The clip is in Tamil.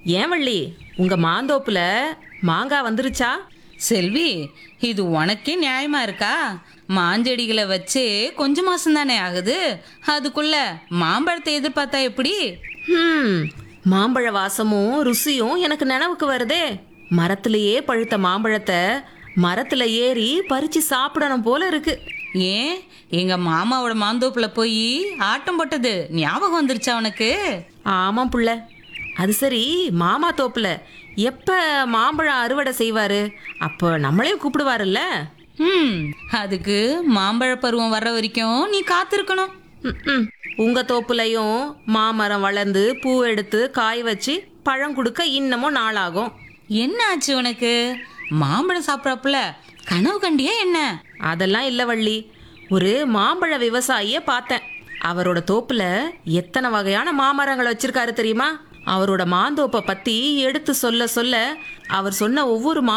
ஏன் வள்ளி உங்க மாந்தோப்புல மாங்காய் வந்துருச்சா செல்வி இது உனக்கே நியாயமா இருக்கா மாஞ்செடிகளை வச்சு கொஞ்ச மாசம் தானே ஆகுது அதுக்குள்ள மாம்பழத்தை எதிர்பார்த்தா எப்படி ஹம் மாம்பழ வாசமும் ருசியும் எனக்கு நினைவுக்கு வருதே மரத்திலேயே பழுத்த மாம்பழத்தை மரத்துல ஏறி பறிச்சு சாப்பிடணும் போல இருக்கு ஏன் எங்க மாமாவோட மாந்தோப்புல போய் ஆட்டம் போட்டது ஞாபகம் வந்துருச்சா உனக்கு ஆமாம் புள்ள அது சரி மாமா தோப்புல எப்ப மாம்பழம் அறுவடை செய்வாரு அப்போ நம்மளையும் கூப்பிடுவாருல்ல ம் அதுக்கு மாம்பழ பருவம் வர்ற வரைக்கும் நீ காத்திருக்கணும் ம்ம். உங்க தோப்புலையும் மாமரம் வளர்ந்து பூ எடுத்து காய் வச்சு பழம் கொடுக்க இன்னமும் நாளாகும் என்ன ஆச்சு உனக்கு மாம்பழம் சாப்பிட்றப்பல கனவு கண்டியா என்ன அதெல்லாம் இல்ல வள்ளி ஒரு மாம்பழ விவசாயிய பார்த்தேன் அவரோட தோப்புல எத்தனை வகையான மாமரங்கள் வச்சிருக்காரு தெரியுமா அவரோட மாந்தோப்பை பத்தி எடுத்து சொல்ல சொல்ல அவர் சொன்ன ஒவ்வொரு மா